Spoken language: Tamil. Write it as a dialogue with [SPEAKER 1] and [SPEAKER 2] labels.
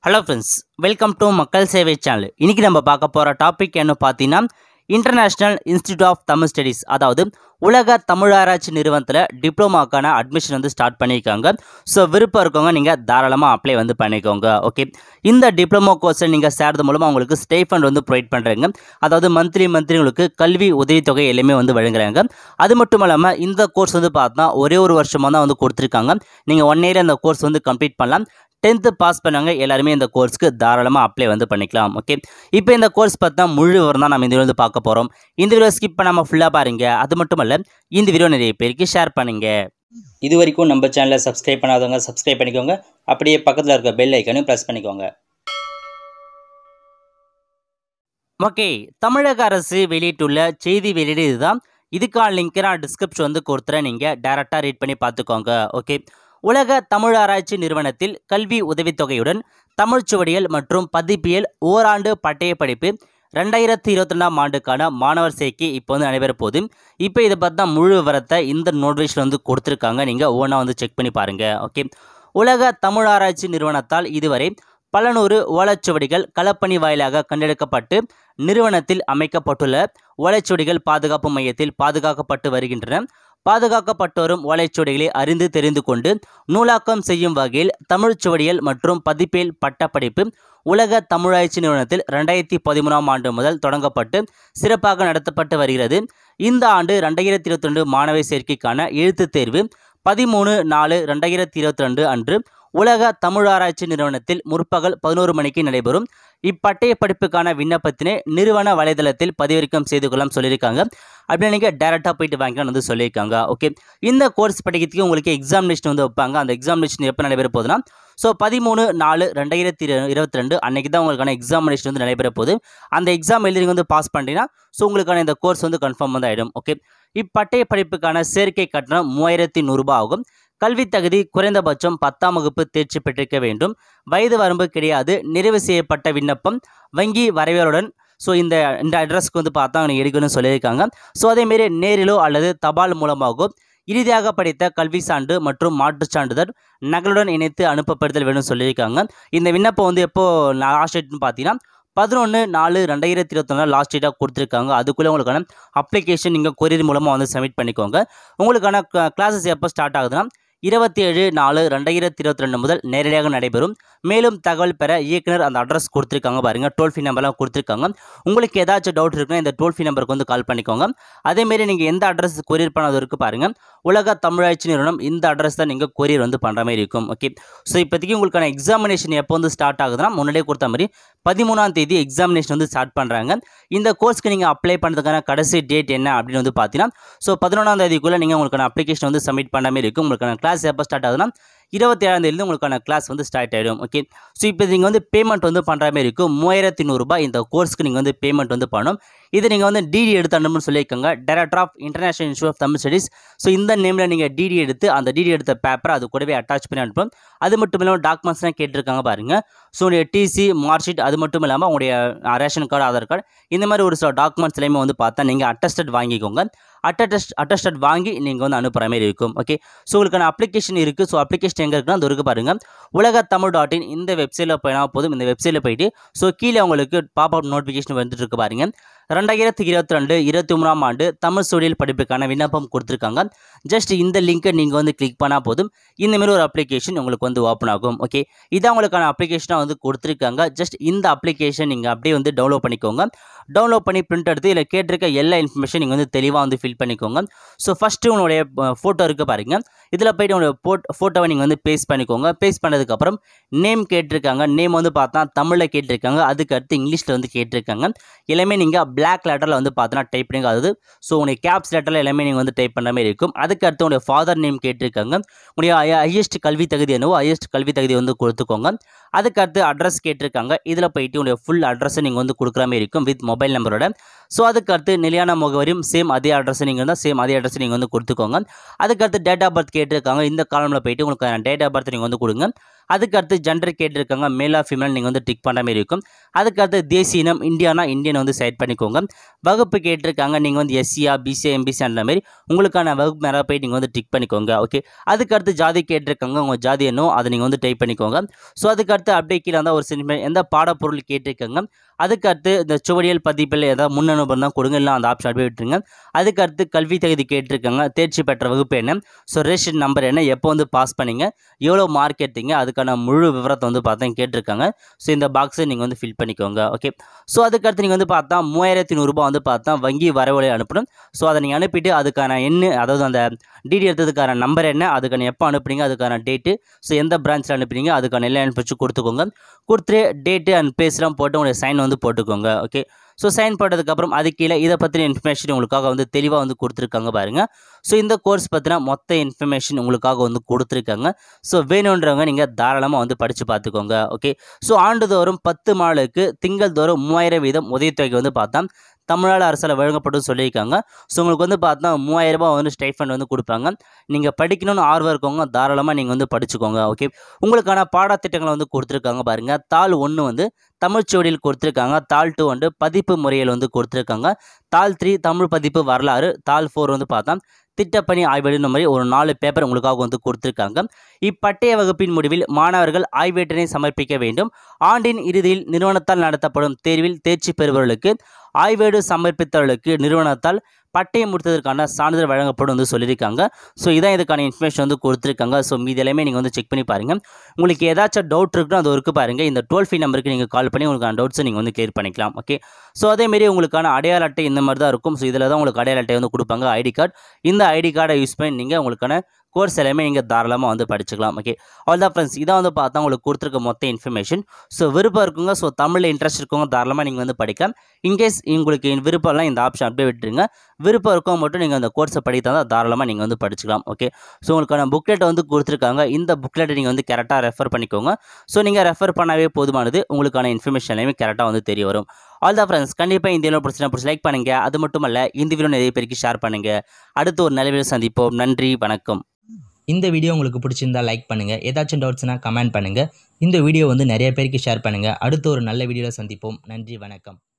[SPEAKER 1] ஹலோ ஃப்ரெண்ட்ஸ் வெல்கம் டு மக்கள் சேவை சேனல் இன்றைக்கி நம்ம பார்க்க போகிற டாபிக் என்ன பார்த்தீங்கன்னா International Institute of Tamil Studies அதாவது உலக தமிழாராய்ச்சி நிறுவனத்தில் டிப்ளமாக்கான அட்மிஷன் வந்து ஸ்டார்ட் பண்ணியிருக்காங்க ஸோ விருப்பம் இருக்கவங்க நீங்கள் தாராளமாக அப்ளை வந்து பண்ணிக்கோங்க ஓகே இந்த டிப்ளமோ கோர்ஸை நீங்கள் சேர்றது மூலமாக உங்களுக்கு ஸ்டேஃபண்ட் வந்து ப்ரொவைட் பண்ணுறாங்க அதாவது மந்த்லி மந்த்லி உங்களுக்கு கல்வி உதவித்தொகை எல்லாமே வந்து வழங்குறாங்க அது மட்டும் இல்லாமல் இந்த கோர்ஸ் வந்து பார்த்தா ஒரே ஒரு வருஷமாக தான் வந்து கொடுத்துருக்காங்க நீங்கள் ஒன் இயர் அந்த கோர்ஸ் வந்து கம்ப்ளீட் பண்ணலாம் டென்த்து பாஸ் பண்ணவங்க எல்லாருமே இந்த கோர்ஸ்க்கு தாராளமாக அப்ளை வந்து பண்ணிக்கலாம் ஓகே இப்போ இந்த கோர்ஸ் பார்த்தா முழு விவரம் தான் நம்ம இந்த வீடியோ வந்து பார்க்க போகிறோம் இந்த வீடியோ ஸ்கிப் பண்ணாமல் ஃபுல்லாக பாருங்க அது மட்டும் இல்ல இந்த வீடியோ நிறைய பேருக்கு ஷேர் பண்ணுங்க இது வரைக்கும் நம்ம சேனலை சப்ஸ்கிரைப் பண்ணாதவங்க சப்ஸ்கிரைப் பண்ணிக்கோங்க அப்படியே பக்கத்தில் இருக்க பெல் ஐக்கனையும் ப்ரெஸ் பண்ணிக்கோங்க ஓகே தமிழக அரசு வெளியிட்டுள்ள செய்தி வெளியீடு இதுதான் இதுக்கான லிங்க் நான் டிஸ்கிரிப்ஷன் வந்து கொடுத்துறேன் நீங்கள் டேரெக்டாக ரீட் பண்ணி பார்த்துக்கோங்க ஓகே உலக தமிழ் ஆராய்ச்சி நிறுவனத்தில் கல்வி உதவித்தொகையுடன் தமிழ்ச் சுவடியல் மற்றும் பதிப்பியல் ஓராண்டு பட்டய படிப்பு ரெண்டாயிரத்தி இருபத்தி ரெண்டாம் ஆண்டுக்கான மாணவர் சேர்க்கை இப்போ வந்து நடைபெற போகுது இப்போ இதை பார்த்தா முழு விவரத்தை இந்த நோட்டிஃபிகேஷன் வந்து கொடுத்துருக்காங்க நீங்கள் ஓனாக வந்து செக் பண்ணி பாருங்கள் ஓகே உலக தமிழ் ஆராய்ச்சி நிறுவனத்தால் இதுவரை பல நூறு ஓலைச்சுவடிகள் களப்பணி வாயிலாக கண்டெடுக்கப்பட்டு நிறுவனத்தில் அமைக்கப்பட்டுள்ள ஓலைச்சுவடிகள் பாதுகாப்பு மையத்தில் பாதுகாக்கப்பட்டு வருகின்றன பாதுகாக்கப்பட்டு வரும் ஓலைச்சுவடிகளை அறிந்து தெரிந்து கொண்டு நூலாக்கம் செய்யும் வகையில் தமிழ்ச் சுவடியல் மற்றும் பதிப்பியல் பட்டப்படிப்பு உலக தமிழாய்ச்சி நிறுவனத்தில் ரெண்டாயிரத்தி பதிமூணாம் ஆண்டு முதல் தொடங்கப்பட்டு சிறப்பாக நடத்தப்பட்டு வருகிறது இந்த ஆண்டு ரெண்டாயிரத்தி இருபத்தி ரெண்டு மாணவர் சேர்க்கைக்கான எழுத்துத் தேர்வு பதிமூணு நாலு ரெண்டாயிரத்தி இருபத்தி ரெண்டு அன்று உலக தமிழாராய்ச்சி நிறுவனத்தில் முற்பகல் பதினோரு மணிக்கு நடைபெறும் இப்பட்டய படிப்புக்கான விண்ணப்பத்தினை நிறுவன வலைதளத்தில் பதிவிறக்கம் செய்து கொள்ளலாம் சொல்லியிருக்காங்க அப்படின்னு நீங்கள் டேரெக்டாக போயிட்டு வாங்கிக்கலாம்னு வந்து சொல்லியிருக்காங்க ஓகே இந்த கோர்ஸ் படிக்கிறதுக்கு உங்களுக்கு எக்ஸாமினேஷன் வந்து வைப்பாங்க அந்த எக்ஸாமினேஷன் எப்போ நடைபெற போகுதுன்னா ஸோ பதிமூணு நாலு ரெண்டாயிரத்தி இருபத்தி ரெண்டு அன்றைக்கி தான் உங்களுக்கான எக்ஸாமினேஷன் வந்து நடைபெற போகுது அந்த எக்ஸாம் எழுதி நீங்கள் வந்து பாஸ் பண்ணிட்டீங்கன்னா ஸோ உங்களுக்கான இந்த கோர்ஸ் வந்து கன்ஃபார்ம் வந்து ஆகிடும் ஓகே இப்பட்டய படிப்புக்கான சேர்க்கை கட்டணம் மூவாயிரத்தி நூறுரூபா ஆகும் கல்வி தகுதி குறைந்தபட்சம் பத்தாம் வகுப்பு தேர்ச்சி பெற்றிருக்க வேண்டும் வயது வரம்பு கிடையாது நிறைவு செய்யப்பட்ட விண்ணப்பம் வங்கி வரைவலுடன் ஸோ இந்த இந்த அட்ரஸ்க்கு வந்து பார்த்தா நீங்கள் எடுக்கணும்னு சொல்லியிருக்காங்க ஸோ அதேமாரி நேரிலோ அல்லது தபால் மூலமாகவோ இறுதியாக படித்த கல்வி சான்று மற்றும் மாற்றுச் சான்றிதழ் நகலுடன் இணைத்து அனுப்பப்படுதல் வேணும்னு சொல்லியிருக்காங்க இந்த விண்ணப்பம் வந்து எப்போ லாஸ்ட் டேட்னு பார்த்தீங்கன்னா பதினொன்று நாலு ரெண்டாயிரத்தி இருபத்தொன்னு லாஸ்ட் டேட்டாக கொடுத்துருக்காங்க அதுக்குள்ளே உங்களுக்கான அப்ளிகேஷன் நீங்கள் கொரியர் மூலமாக வந்து சப்மிட் பண்ணிக்கோங்க உங்களுக்கான கிளாஸஸ் எப்போ ஸ்டார்ட் ஆகுதுன்னா இருபத்தி ஏழு நாலு ரெண்டாயிரத்தி இருபத்தி ரெண்டு முதல் நேரடியாக நடைபெறும் மேலும் தகவல் பெற இயக்குனர் அந்த அட்ரஸ் கொடுத்துருக்காங்க பாருங்கள் டோல் ஃப்ரீ நம்பர்லாம் கொடுத்துருக்காங்க உங்களுக்கு ஏதாச்சும் டவுட் இருக்குன்னா இந்த டோல் ஃப்ரீ நம்பருக்கு வந்து கால் பண்ணிக்கோங்க அதேமாரி நீங்கள் எந்த அட்ரஸ் கொரியர் பண்ணது இருக்கு பாருங்கள் உலக தமிழாட்சி நிறுவனம் இந்த அட்ரஸ் தான் நீங்கள் கொரியர் வந்து பண்ணுற மாதிரி இருக்கும் ஓகே ஸோ இப்போதைக்கு உங்களுக்கான எக்ஸாமினேஷன் எப்போ வந்து ஸ்டார்ட் ஆகுதுன்னா முன்னாடியே கொடுத்த மாதிரி பதிமூணாம் தேதி எக்ஸாமினேஷன் வந்து ஸ்டார்ட் பண்ணுறாங்க இந்த கோர்ஸ்க்கு நீங்கள் அப்ளை பண்ணுறதுக்கான கடைசி டேட் என்ன அப்படின்னு வந்து பார்த்தீங்கன்னா ஸோ பதினொன்றாம் தேதிக்குள்ளே நீங்கள் உங்களுக்கான அப்ளிகேஷன் வந்து சப்மிட் பண்ண மாதிரி இருக்கும் உங்களுக்கான கிளாஸ் எப்போ ஸ்டார்ட் ஆகுதுன்னா இருபத்தி ஏழாம் தேதியிலிருந்து உங்களுக்கான கிளாஸ் வந்து ஸ்டார்ட் ஆகிடும் ஓகே ஸோ இப்போ நீங்கள் வந்து பேமெண்ட் வந்து பண்ணுற மாதிரி இருக்கும் மூவாயிரத்தி நூறுரூபா இந்த கோர்ஸ்க்கு நீங்கள் வந்து பேமெண்ட் வந்து பண்ணணும் இது நீங்கள் வந்து டிடி எடுத்து அனுப்பணும்னு சொல்லியிருக்காங்க director of International Institute of Tamil Studies so இந்த நேமில் நீங்கள் டிடி எடுத்து அந்த டிடி எடுத்த பேப்பரை அது கூடவே அட்டாச் பண்ணி அனுப்பணும் அது மட்டும் இல்லாமல் டாக்குமெண்ட்ஸ்லாம் கேட்டிருக்காங்க பாருங்கள் ஸோ உங்களுடைய டிசி மார்க் ஷீட் அது மட்டும் இல்லாமல் உங்களுடைய ரேஷன் கார்டு ஆதார் கார்டு இந்த மாதிரி ஒரு சில டாக்குமெண்ட்ஸ் எல்லாமே வந்து பார்த்தா நீங்கள் அட்டஸ்டட் வாங்கிக்கோங்க அட்டஸ்ட் அட்டஸ்டட் வாங்கி நீங்கள் வந்து அனுப்புகிற மாதிரி இருக்கும் ஓகே ஸோ உங்களுக்கான அப்ளிகேஷன் இருக்குது ஸோ அப்ளிகேஷன் எங்கே இருக்குன்னா அது இருக்கு பாருங்கள் உலக தமிழ் டாட் இன் இந்த வெப்சைட்டில் போயினா போதும் இந்த வெப்சைட்டில் போயிட்டு ஸோ கீழே உங்களுக்கு பாப் அப் நோட்டிஃபிகேஷன் வந்துட்டு இருக்கு பாருங்கள் ரெண்டாயிரத்தி இருபத்தி ரெண்டு இருபத்தி மூணாம் ஆண்டு தமிழ் சூழல் படிப்புக்கான விண்ணப்பம் கொடுத்துருக்காங்க ஜஸ்ட் இந்த லிங்க்கை நீங்கள் வந்து கிளிக் பண்ணால் போதும் இந்தமாரி ஒரு அப்ளிகேஷன் உங்களுக்கு வந்து ஓப்பன் ஆகும் ஓகே இதான் உங்களுக்கான அப்ளிகேஷனாக வந்து கொடுத்துருக்காங்க ஜஸ்ட் இந்த அப்ளிகேஷன் நீங்கள் அப்படியே வந்து டவுன்லோட் பண்ணிக்கோங்க டவுன்லோட் பண்ணி பிரிண்ட் எடுத்து இதில் கேட்டிருக்க எல்லா இன்ஃபர்மேஷன் நீங்கள் வந்து தெளிவாக வந்து ஃபில் பண்ணிக்கோங்க ஸோ ஃபஸ்ட்டு உங்களுடைய ஃபோட்டோ இருக்குது பாருங்கள் இதில் போய்ட்டு உங்களுடைய போட் ஃபோட்டோவை நீங்கள் வந்து பேஸ்ட் பண்ணிக்கோங்க பேஸ்ட் பண்ணதுக்கப்புறம் நேம் கேட்டிருக்காங்க நேம் வந்து பார்த்தா தமிழில் கேட்டிருக்காங்க அதுக்கு அடுத்து இங்கிலீஷில் வந்து கேட்டிருக்காங்க எல்லாமே நீங்கள் பிளாக் லெட்டரில் வந்து பார்த்தோன்னா டைப் பண்ணுங்க அதாவது ஸோ உங்களுடைய கேப்ஸ் லெட்டரில் எல்லாமே நீங்கள் வந்து டைப் பண்ணுற மாதிரி இருக்கும் அதுக்கு அடுத்து உங்களுடைய ஃபாதர் நேம் கேட்டிருக்காங்க உங்களுடைய ஹையஸ்ட் கல்வி தகுதி என்னவோ ஹையஸ்ட் கல்வி தகுதி வந்து கொடுத்துக்கோங்க அதுக்கு அடுத்து அட்ரஸ் கேட்டிருக்காங்க இதில் போயிட்டு உங்களுடைய ஃபுல் அட்ரஸை நீங்கள் வந்து கொடுக்குற மாதிரி இருக்கும் வித் மொபைல் நம்பரோட ஸோ அதுக்கடுத்து நிலையான முகவரியும் சேம் அதே அட்ரஸ் நீங்கள் இருந்தால் சேம் அதே அட்ரஸ் நீங்கள் வந்து கொடுத்துக்கோங்க அதுக்கடுத்து டேட் ஆஃப் பர்த் கேட்டிருக்காங்க இந்த காலமில் போயிட்டு உங்களுக்கு டேட் ஆஃப் பர்த் நீங்கள் வந்து கொடுங்க அதுக்கடுத்து ஜெண்டர் கேட்டிருக்காங்க மேலா ஃபீமேல் நீங்கள் வந்து டிக் பண்ணுற மாதிரி இருக்கும் அதுக்கடுத்து தேசிய இனம் இந்தியானா இந்தியன் வந்து செலக்ட் பண்ணிக்கோங்க வகுப்பு கேட்டிருக்காங்க நீங்கள் வந்து எஸ்சியா பிசி எம்பிசி அந்த மாதிரி உங்களுக்கான வகுப்பு மேலே போய் நீங்கள் வந்து டிக் பண்ணிக்கோங்க ஓகே அதுக்கடுத்து ஜாதி கேட்டிருக்காங்க உங்கள் ஜாதி என்னோ அதை நீங்கள் வந்து டைப் பண்ணிக்கோங்க ஸோ அதுக்கடுத்து அப்படியே கீழே இருந்தால் ஒரு சினிமா எந்த பாடப்பொருள் கேட்டிருக்காங்க அதுக்கடுத்து இந்த சுவடியல் பதிப்பில் ஏதாவது முன் அனுபவம் தான் கொடுங்க இல்லை அந்த ஆப்ஷன் அப்படியே விட்டுருங்க அதுக்கடுத்து கல்வி தகுதி கேட்டிருக்காங்க தேர்ச்சி பெற்ற வகுப்பு என்ன ஸோ ரேஷன் நம்பர் என்ன எப்போ வந்து பாஸ் பண்ணீங்க எவ்வளோ மார்க் எடுத்தீங்க அதுக்கான முழு விவரத்தை வந்து பார்த்தா கேட்டிருக்காங்க ஸோ இந்த பாக்ஸை நீங்கள் வந்து ஃபில் பண்ணிக்கோங்க ஓகே ஸோ அதுக்கடுத்து நீங்கள் வந்து பார்த்தா மூவாயிரத்தி நூறுரூபா வந்து பார்த்தா வங்கி வரவழை அனுப்பணும் ஸோ அதை நீங்கள் அனுப்பிட்டு அதுக்கான எண்ணு அதாவது அந்த டிடி எடுத்ததுக்கான நம்பர் என்ன அதுக்கான எப்போ அனுப்புறீங்க அதுக்கான டேட்டு ஸோ எந்த பிரான்ச்சில் அனுப்புறீங்க அதுக்கான எல்லாம் அனுப்பிச்சு கொடுத்துக்கோங்க கொடுத்துட்டு டேட்டு அண்ட் பேஸ்லாம் போட்டு உங்களுடைய சைன் வந்து போட்டுக்கோங்க ஓகே ஸோ சைன் போட்டதுக்கப்புறம் அது கீழே இதை பற்றின இன்ஃபர்மேஷன் உங்களுக்காக வந்து தெளிவாக வந்து கொடுத்துருக்காங்க பாருங்கள் ஸோ இந்த கோர்ஸ் பற்றின மொத்த இன்ஃபர்மேஷன் உங்களுக்காக வந்து கொடுத்துருக்காங்க ஸோ வேணுன்றவங்க நீங்கள் தாராளமாக வந்து படித்து பார்த்துக்கோங்க ஓகே ஸோ ஆண்டுதோறும் பத்து மாதங்களுக்கு திங்கள் தோறும் மூவாயிரம் வீதம் உதவித்தொகை வந்து பார்த்தா தமிழ்நாடு அரசால் வழங்கப்படும் சொல்லியிருக்காங்க ஸோ உங்களுக்கு வந்து பார்த்தா மூவாயிரம் ரூபாய் வந்து ஸ்டைஃபண்ட் வந்து கொடுப்பாங்க நீங்கள் படிக்கணும்னு ஆர்வம் இருக்கவங்க தாராளமாக நீங்கள் வந்து படிச்சுக்கோங்க ஓகே உங்களுக்கான பாடத்திட்டங்களை வந்து கொடுத்துருக்காங்க பாருங்கள் தாள் ஒன்று வந்து தமிழ்ச்சோடியில் கொடுத்துருக்காங்க தாள் டூ வந்து பதிப்பு முறையில் வந்து கொடுத்துருக்காங்க தாள் த்ரீ தமிழ் பதிப்பு வரலாறு தாள் ஃபோர் வந்து பார்த்தா திட்டப்பணி ஆய்வேடுன்ற மாதிரி ஒரு நாலு பேப்பர் உங்களுக்காக வந்து கொடுத்துருக்காங்க இப்பட்டய வகுப்பின் முடிவில் மாணவர்கள் ஆய்வேட்டினை சமர்ப்பிக்க வேண்டும் ஆண்டின் இறுதியில் நிறுவனத்தால் நடத்தப்படும் தேர்வில் தேர்ச்சி பெறுபவர்களுக்கு ஆய்வேடு சமர்ப்பித்தவர்களுக்கு நிறுவனத்தால் பட்டயம் முடித்ததற்கான சான்றிதழ் வழங்கப்படும் வந்து சொல்லியிருக்காங்க ஸோ இதான் இதுக்கான இன்ஃபர்மேஷன் வந்து கொடுத்துருக்காங்க ஸோ மீது எல்லாமே நீங்கள் வந்து செக் பண்ணி பாருங்கள் உங்களுக்கு ஏதாச்சும் டவுட் இருக்குன்னா அது இருக்குது பாருங்கள் இந்த டோல் ஃப்ரீ நம்பருக்கு நீங்கள் கால் பண்ணி உங்களுக்கான டவுட்ஸை நீங்கள் வந்து கிளியர் பண்ணிக்கலாம் ஓகே ஸோ அதேமாரி உங்களுக்கான அடையாள அட்டை இந்த மாதிரி தான் இருக்கும் ஸோ இதில் தான் உங்களுக்கு அடையாள அட்டை வந்து கொடுப்பாங்க ஐடி கார்டு இந்த ஐடி கார்டை யூஸ் பண்ணி நீங்கள் உங்களுக்கான கோர்ஸ் எல்லாமே நீங்கள் தாராளமாக வந்து படிச்சுக்கலாம் ஓகே அவ்வளோ ஃப்ரெண்ட்ஸ் இதான் வந்து பார்த்தா உங்களுக்கு கொடுத்துருக்க மொத்த இன்ஃபர்மேஷன் ஸோ விருப்பம் இருக்குங்க ஸோ தமிழில் இன்ட்ரெஸ்ட் இருக்கவங்க தாராளமாக நீங்கள் வந்து படிக்கலாம் இன்கேஸ் உங்களுக்கு விருப்பம்லாம் இந்த ஆப்ஷன் அப்படியே விட்டுருங்க விருப்பம் இருக்கவங்க மட்டும் நீங்கள் அந்த கோர்ஸை படித்தா தான் தாராளமாக நீங்கள் வந்து படிச்சுக்கலாம் ஓகே ஸோ உங்களுக்கான புக்லெட் வந்து கொடுத்துருக்காங்க இந்த புக்லெட்டை நீங்கள் வந்து கரெக்டாக ரெஃபர் பண்ணிக்கோங்க ஸோ நீங்கள் ரெஃபர் பண்ணாவே போதுமானது உங்களுக்கான இன்ஃபர்மேஷன் எல்லாமே கரெக்டாக வந்து தெரிய வரும் ஆல் த ஃப்ரெண்ட்ஸ் கண்டிப்பாக இந்த வீடியோ பிடிச்சினா பிடிச்சி லைக் பண்ணுங்கள் அது மட்டும் இல்ல இந்த வீடியோ நிறைய பேருக்கு ஷேர் பண்ணுங்கள் அடுத்து ஒரு நல்ல வீடியோ சந்திப்போம் நன்றி வணக்கம்
[SPEAKER 2] இந்த வீடியோ உங்களுக்கு பிடிச்சிருந்தா லைக் பண்ணுங்கள் ஏதாச்சும் டவுட்ஸ்னால் கமெண்ட் பண்ணுங்கள் இந்த வீடியோ வந்து நிறைய பேருக்கு ஷேர் பண்ணுங்கள் அடுத்த ஒரு நல்ல வீடியோவில் சந்திப்போம் நன்றி வணக்கம்